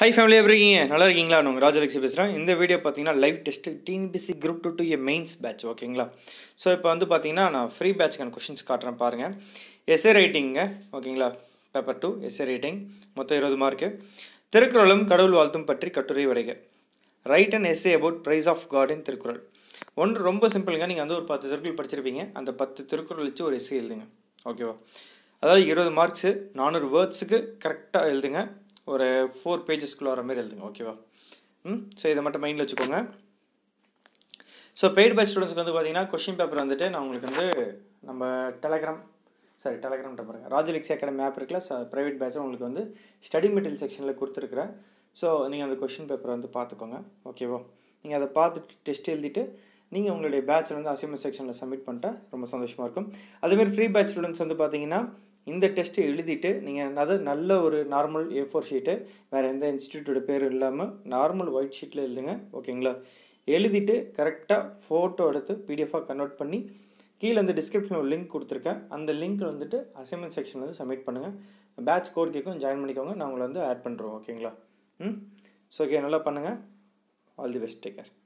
high family எப்படி இருக்கீங்க நல்லா இருக்கீங்களா நான் உங்கள் ராஜலட்சுமி பேசுகிறேன் இந்த வீடியோ பார்த்தீங்கன்னா live test TNPSC group two two A mains batch ஓகேங்களா ஸோ இப்போ வந்து பார்த்தீங்கன்னா நான் ஃப்ரீ பேட்ச்க்கான கொஷின்ஸ் காட்டுறேன் பாருங்கள் எஸ்ஏ ரைட்டிங்க ஓகேங்களா பேப்பர் டூ எஸ்ஏ ரைட்டிங் மொத்தம் இருபது மார்க்கு திருக்குறளும் கடவுள் வாழ்த்தும் பற்றி கட்டுரை வரைக write and essay about praise of God in Thirukkural ஒன்று ரொம்ப சிம்பிளுங்க நீங்கள் வந்து ஒரு பத்து திருக்குறள் படிச்சிருப்பீங்க அந்த பத்து திருக்குறள் வச்சு ஒரு எஸ்ஏ எழுதுங்க ஓகேவா அதாவது இருபது மார்க்ஸு நானூறு வேர்ட்ஸுக்கு கரெக்டாக எழுதுங்க ஒரு ஃபோர் பேஜஸ்க்குள்ள வர மாதிரி எழுதுங்க ஓகேவா ம் ஸோ இதை மட்டும் மைண்டில் வச்சுக்கோங்க ஸோ பெய்டு பேட்ச் ஸ்டூடெண்ட்ஸ்க்கு வந்து பார்த்தீங்கன்னா கொஷின் பேப்பர் வந்துட்டு நான் உங்களுக்கு வந்து நம்ம டெலகிராம் சாரி டெலகிராம் பாருங்க ராஜலிக்ஸ் அகாடமி ஆப் இருக்குல்ல ஸோ ப்ரைவேட் பேட்ச் உங்களுக்கு வந்து ஸ்டடி மெட்டீரியல் செக்ஷனில் கொடுத்துருக்குறேன் ஸோ நீங்கள் அந்த கொஷின் பேப்பரை வந்து பார்த்துக்கோங்க ஓகேவா நீங்கள் அதை பார்த்துட்டு டெஸ்ட் எழுதிட்டு நீங்கள் உங்களுடைய பேட்சில் வந்து அசைன்மெண்ட் செக்ஷனில் சப்மிட் பண்ணிட்டா ரொம்ப சந்தோஷமாக இருக்கும் அதேமாதிரி ஃப்ரீ பேட்ச் ஸ்டூடெண்ட்ஸ் வந்து பார்த்தீங்கன்னா இந்த டெஸ்ட்டு எழுதிட்டு நீங்கள் அதாவது நல்ல ஒரு நார்மல் ஏ ஃபோர் ஷீட்டு வேறு எந்த இன்ஸ்டியூட்டோட பேர் இல்லாமல் நார்மல் ஒயிட் ஷீட்டில் எழுதுங்க ஓகேங்களா எழுதிட்டு கரெக்டாக ஃபோட்டோ எடுத்து பிடிஎஃபாக கன்வெர்ட் பண்ணி கீழே வந்து டிஸ்கிரிப்ஷனில் ஒரு லிங்க் கொடுத்துருக்கேன் அந்த லிங்க் வந்துட்டு அசைன்மெண்ட் செக்ஷன் வந்து சப்மிட் பண்ணுங்கள் பேட்ச் கோட் கேட்கும் ஜாயின் பண்ணிக்கோங்க நான் உங்களை வந்து ஆட் பண்ணுறோம் ஓகேங்களா ம் ஸோ ஓகே நல்லா பண்ணுங்கள் all the best take care